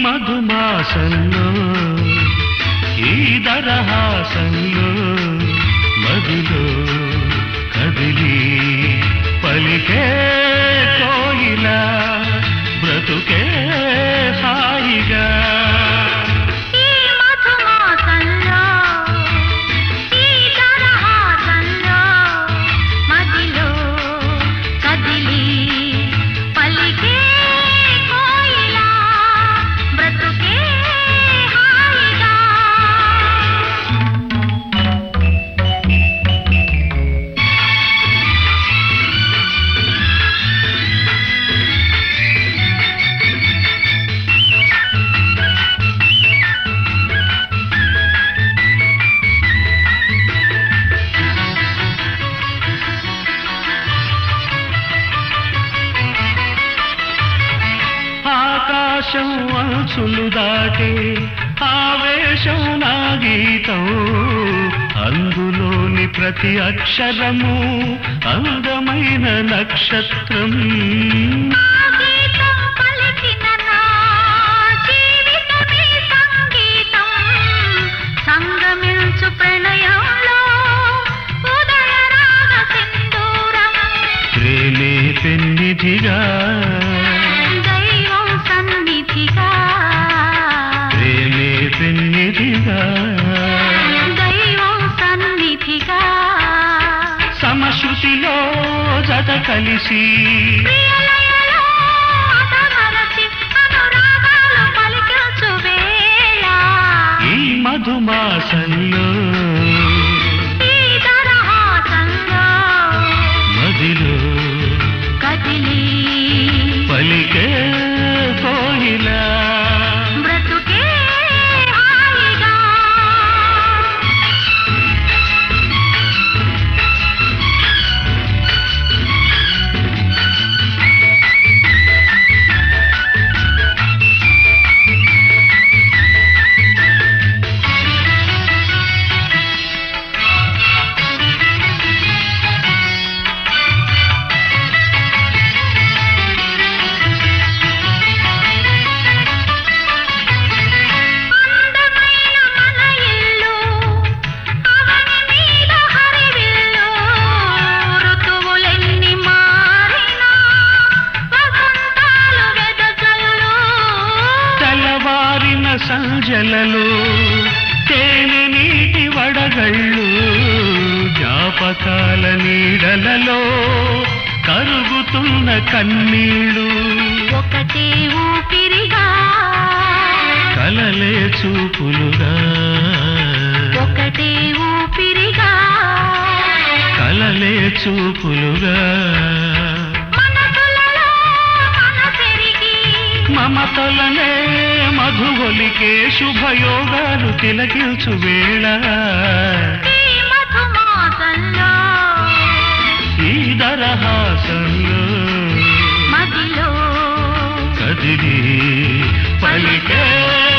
మధుమాసంలో ఈ దరహాసంలో మదిలో కదిలి పలికే కోయిల బ్రతుకే హాయిగా ఈ మధుమాసంలో ఈ తరహాసంలో మదిలో కదిలి పలికే కోయిల బ్రతుకే హాయిగా ఆకాశం అంచులు దాటే ఆవేశం నా గీతం అందులోని ప్రతి అక్షరము అందమైన నక్షత్రం ఆ గీతం పలికిన నా జీవితమే సంగీతం సంగమించు ప్రణయంలో ఉదయ రాగ సింధూరం ప్రేమే పెన్నిధిగా దైవం సన్నిధిగా ప్రేమే పెన్నిధిగా దైవం సన్నిధిగా సమశృతిలో జత కలిసి ప్రియలయలో అతమరచి అనురాగాలు పలికించు వేళ ఈ మధుమాసంలో ఈ తరహాసంలో మదిలో కదిలి పలికే కోయిలా బ్రతుకే హాయిగా అందమైన మన ఇల్లు అవని మీద హరివిల్లు ఋతువులెన్ని మారినా వసంతాలు వెదజల్లు తెల్లవారిన సంజలలో తేనె నీటి వడగళ్ళు జ్ఞాపకాల నీడలలో కరుగుతున్న కన్నీళ్ళు ఒకటే ఊపిరిగా కలలే చూపులుగా ఒకటే ఊపిరిగా కలలే చూపులుగా మనసులలో మనసెరిగి మమతలనే మధుగొలికే శుభయోగాలు తిలకించు వేళ ఈ మధుమాసంలో ఈ దరహాసంలో మదిలో కదిలి పలికే